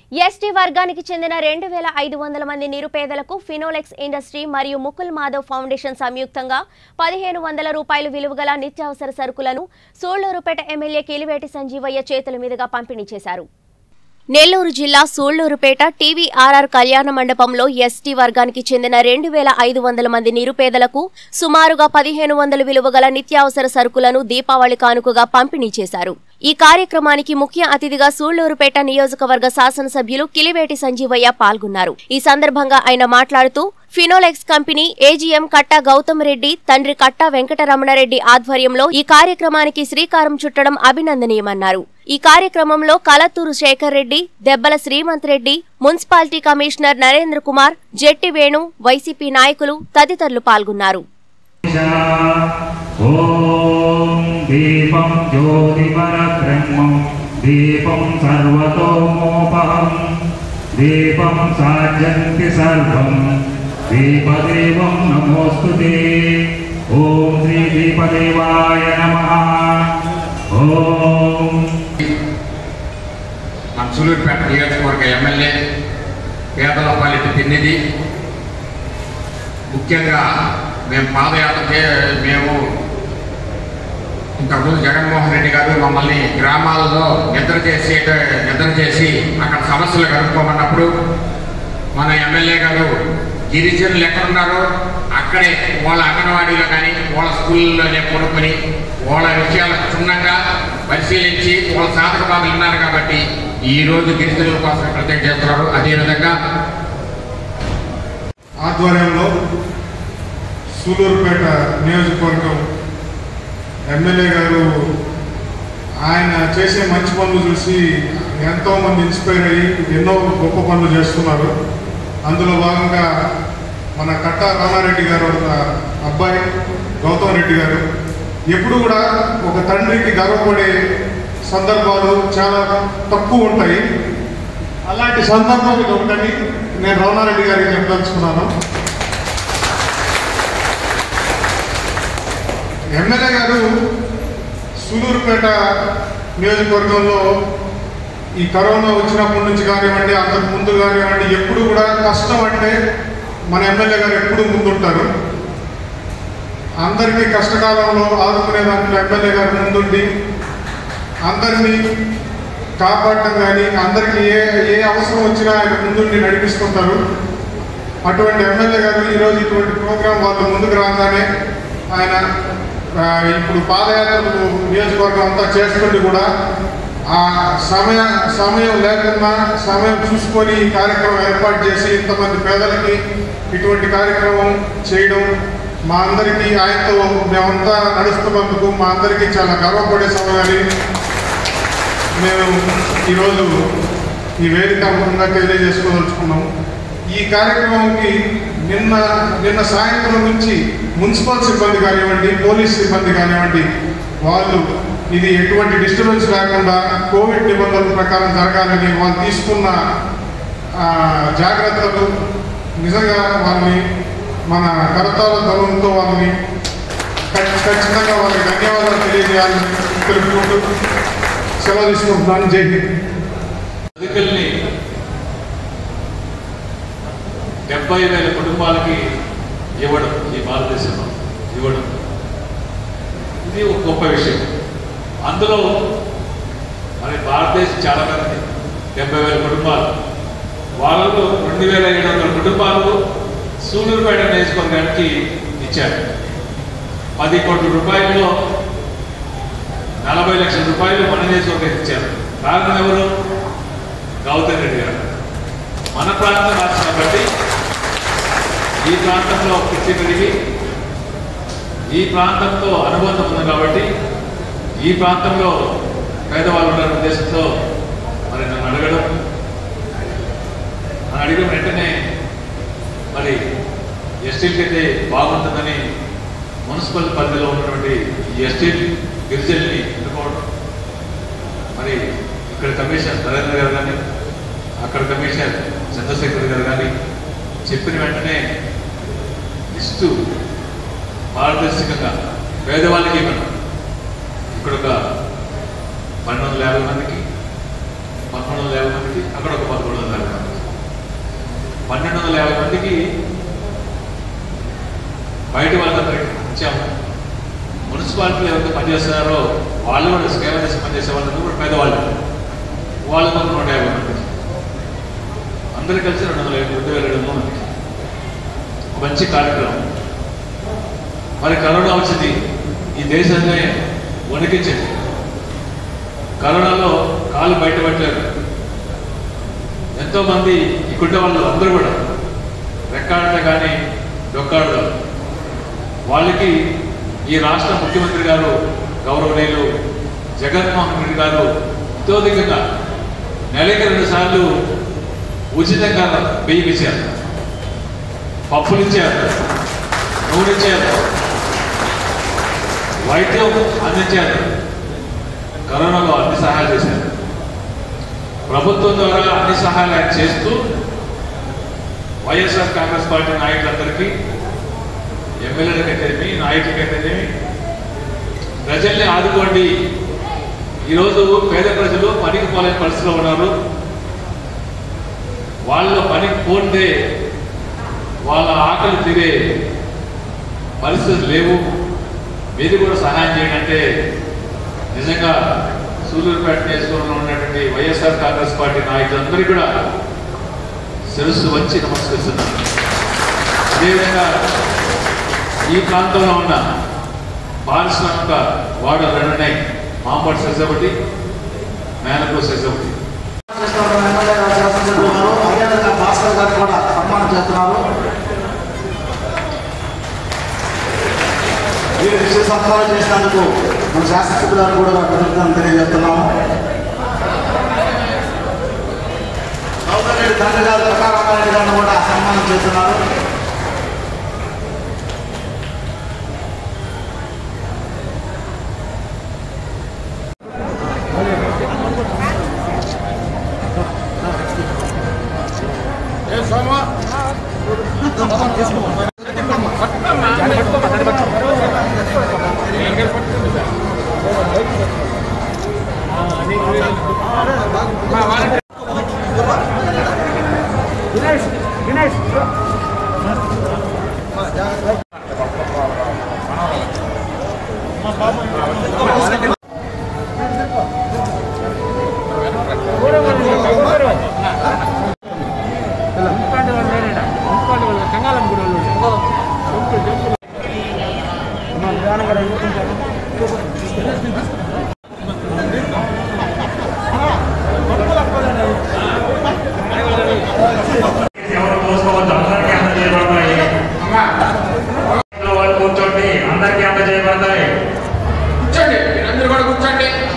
ST వర్గానికి చెందిన రెండు వేల ఐదు వందల మంది నిరుపేదలకు ఫినోలెక్స్ ఇండస్ట్రీ మరియు ముకుల్ మాధవ్ ఫౌండేషన్ సంయుక్తంగా పదిహేను వందల రూపాయలు విలువగల నిత్యావసర సరుకులను సూళ్లూరుపేట ఎమ్మెల్యే కిలివేటి సంజీవయ్య చేతుల మీదుగా పంపిణీ చేశారు నెల్లూరు జిల్లా సూళ్లూరుపేట టీవీఆర్ఆర్ కళ్యాణ మండపంలో ఎస్టీ వర్గానికి చెందిన రెండు వేల ఐదు వందల మంది నిరుపేదలకు సుమారుగా పదిహేను వందల విలువగల నిత్యావసర సరుకులను దీపావళి కానుకగా పంపిణీ చేశారు ఈ కార్యక్రమానికి ముఖ్య అతిథిగా సూళ్లూరుపేట నియోజకవర్గ శాసనసభ్యులు కిలివేటి సంజీవయ్య పాల్గొన్నారు ఈ సందర్భంగా ఆయన మాట్లాడుతూ ఫినోలెక్స్ కంపెనీ ఏజీఎం కట్టా గౌతమ్ రెడ్డి తండ్రి కట్టా వెంకటరమణారెడ్డి ఆధ్వర్యంలో ఈ కార్యక్రమానికి శ్రీకారం చుట్టడం అభినందనీయమన్నారు ఈ కార్యక్రమంలో Kalathur Sekhar Reddy Debbala Srimanth Reddy municipality commissioner Narendra Kumar Jetti Venu YCP నాయకులు తదితరులు పాల్గొన్నారు ఓం దీపం జ్యోతిపరబ్రహ్మం దీపం సర్వతోమోపహం దీపం సాధ్యంతి సర్వం దీపదేవం నమోస్తు ఓం శ్రీ దీపదేవాయ నమ ఓం మన సూలూరుపేట నియోజకవర్గ ఎమ్మెల్యే పేదల పాలిటి తిన్నిది ముఖ్యంగా మేము పాదయాత్ర చే- మేము ఇంతకుముందు జగన్మోహన్ రెడ్డి గారు మమ్మల్ని గ్రామాల్లో నిద్ర చేసి నిద్ర చేసి అక్కడ సమస్యలు కనుక్కోమన్నప్పుడు మన ఎమ్మెల్యే గారు గిరిజనులు ఎక్కడున్నారో అక్కడే వాళ్ళ అంగన్వాడీలో కానీ వాళ్ళ స్కూళ్ళలోనే కొనుక్కొని వాళ్ళ విషయాలు క్షుణ్ణంగా పరిశీలించి వాళ్ళ సాధక బాధలు ఉన్నారు కాబట్టి ఈ రోజు గిరిజనుల కోసం ప్రత్యేక చేస్తున్నారు అదేవిధంగా ఆధ్వర్యంలో సూలూరుపేట నియోజకవర్గం ఎమ్మెల్యే గారు ఆయన చేసే మంచి పనులు చూసి ఎంతోమంది ఇన్స్పైర్ అయ్యి ఎన్నో గొప్ప పనులు చేస్తున్నారు అందులో భాగంగా మన కట్ట రామారెడ్డి గారు ఒక అబ్బాయి గౌతమ్ రెడ్డి గారు ఎప్పుడు కూడా ఒక తండ్రికి గర్వపడే సందర్భాలు చాలా తక్కువ ఉంటాయి అలాంటి సందర్భం ఇది ఒకటని నేను రమణారెడ్డి గారికి చెప్పదలుచుకున్నాను ఎమ్మెల్యే గారు సూలూరుపేట నియోజకవర్గంలో ఈ కరోనా వచ్చినప్పటి నుంచి కానివ్వండి అంతకు ముందు కానివ్వండి ఎప్పుడు కూడా కష్టం అంటే మన ఎమ్మెల్యే గారు ఎప్పుడు ముందుంటారు అందరికీ కష్టకాలంలో ఆదుకునే దాంట్లో ఎమ్మెల్యే గారు ముందుండి అందరినీ కాపాడటం కానీ అందరికీ ఏ ఏ అవసరం వచ్చినా ఆయన ముందుండి నడిపిస్తుంటారు అటువంటి ఎమ్మెల్యే గారు ఈరోజు ఇటువంటి ప్రోగ్రాం వాళ్ళు ముందుకు రాగానే ఆయన ఆ, ఇప్పుడు పాదయాత్రలు నియోజకవర్గం అంతా చేస్తుంటే కూడా ఆ సమయ సమయం లేకుండా సమయం చూసుకొని ఈ కార్యక్రమం ఏర్పాటు చేసి ఇంతమంది పేదలకి ఇటువంటి కార్యక్రమం చేయడం మా అందరికీ ఆయనతో మేమంతా నడుస్తున్నందుకు మా అందరికీ చాలా గర్వపడే సమయాన్ని మేము ఈరోజు ఈ వేదిక ముఖంగా తెలియజేసుకోదలుచుకున్నాం ఈ కార్యక్రమంకి నిన్న నిన్న సాయంత్రం నుంచి మున్సిపల్ సిబ్బంది కానివ్వండి పోలీస్ సిబ్బంది కానివ్వండి వాళ్ళు ఇది ఎటువంటి డిస్టర్బెన్స్ లేకుండా కోవిడ్ నిబంధనల ప్రకారం జరగాలని వాళ్ళు తీసుకున్న ఆ, జాగ్రత్తలు నిజంగా వాళ్ళని మన కరతాల ధనంతో వాళ్ళని ఖచ్చి- ఖచ్చితంగా వాళ్ళకి ధన్యవాదాలు తెలియజేయాలని తెలుపుకుంటూ సెలవు తీసుకుంటున్నాను జై హింద్ అధికల్ని డెబ్బై వేల కుటుంబాలకి ఇవ్వడం ఈ భారతదేశంలో ఇవ్వడం ఇది ఒక గొప్ప విషయం అందులో మరి భారతదేశం చాలా పెద్దది డెబ్బై వేల కుటుంబాలు వాళ్ళలో రెండు వేల ఏడు వందల కుటుంబాలు సూళ్ళూరుపేట నియోజకవర్గానికి ఇచ్చారు పది కోట్ల రూపాయల్లో నలభై లక్షల రూపాయలు మన నియోజకవర్గానికి ఇచ్చారు కారణం ఎవరు గౌతమ్ రెడ్డి గారు మన ప్రాంతం రాసిన బట్టి ఈ ప్రాంతంలో పిచ్చి పెరిగి ఈ ప్రాంతంతో అనుబంధం ఉంది కాబట్టి ఈ ప్రాంతంలో పేదవాళ్ళు ఉన్న ఉద్దేశంతో మరి నన్ను అడగడం నన్ను అడిగిన వెంటనే మరి ఎస్టీలకి అయితే బాగుంటుందని మున్సిపల్ పరిధిలో ఉన్నటువంటి ఈ ఎస్టీ గిరిజనుల్ని ఎన్నుకోవడం మరి ఇక్కడ కమిషనర్ నరేంద్ర గారు కానీ అక్కడ కమిషనర్ చంద్రశేఖర్ గారు కానీ చెప్పిన వెంటనే లిస్టు పారదర్శకంగా పేదవాళ్ళకి ఇవ్వను ఇక్కడ ఒక పన్నెండు వందల యాభై మందికి పదకొండు వందల యాభై మందికి అక్కడ ఒక పదకొండు వందల వందల యాభై మందికి బయట వాళ్ళందరికీ ఇచ్చాము మున్సిపాలిటీలో ఎవరైతే పనిచేస్తున్నారో వాళ్ళు కూడా సేవ చేసి పనిచేసే వాళ్ళందరూ కూడా పేదవాళ్ళు వాళ్ళు కూడా నూట యాభై మంది అందరూ కలిసి రెండు వందల రెండు వేల రెండు మంది మంచి కార్యక్రమం మరి కరోనా వచ్చింది ఈ దేశాన్ని వణికించింది కరోనాలో కాలు బయట పెట్టలేరు ఎంతో మంది ఇక్కడున్న వాళ్ళు అందరూ కూడా రెక్కాడట కానీ డొక్కాడదు వాళ్ళకి ఈ రాష్ట్ర ముఖ్యమంత్రి గారు గౌరవనీయులు జగన్మోహన్ రెడ్డి గారు అత్యధికంగా నెలకి రెండు సార్లు ఉచితంగా బియ్యం ఇచ్చారు పప్పులు ఇచ్చారు నూనె ఇచ్చారు వైద్యం అందించారు కరోనాలో అన్ని సహాయాలు చేశారు ప్రభుత్వం ద్వారా అన్ని సహాయాలు ఆయన చేస్తూ వైఎస్ఆర్ కాంగ్రెస్ పార్టీ నాయకులందరికీ ఎమ్మెల్యేలకైతేనేమి నాయకులకైతేనేమి ప్రజల్ని ఆదుకోండి ఈరోజు పేద ప్రజలు పనికి పోలేని పరిస్థితిలో ఉన్నారు వాళ్ళ పనికి పోతే వాళ్ళ ఆకలి తీరే పరిస్థితులు లేవు మీరు కూడా సహాయం చేయండి అంటే నిజంగా సూళ్ళూరుపేట నియోజకవర్గంలో ఉన్నటువంటి వైఎస్ఆర్ కాంగ్రెస్ పార్టీ నాయకులందరికీ కూడా శిరస్సు వచ్చి నమస్కరిస్తున్నాను అదేవిధంగా ఈ ప్రాంతంలో ఉన్న పారిశ్రామిక వార్డులు రెండు ఉన్నాయి మాంపాటి సెసబటి మేనకో సెసబటి చేస్తున్న ఎమ్మెల్యే గారు శాసనసభ్యులు ఉన్నారు అదేవిధంగా భాస్కర్ గారు కూడా సన్మానం చేస్తున్నారు వీరు విషయ సత్కారం చేసినందుకు మన శాసనసభ్యులను కూడా కృతజ్ఞతలు తెలియజేస్తున్నాము గౌరవరెడ్డి తండ్రి గారు ప్రకారామారెడ్డి గారిని కూడా సన్మానం చేస్తున్నారు ఎవరు మోసుకోవద్దు అందరికీ అందజేయబడతాయి ఇంట్లో వాళ్ళు కూర్చోండి అందరికీ అందజేయబడతాయి కూర్చోండి మీరందరూ కూడా కూర్చోండి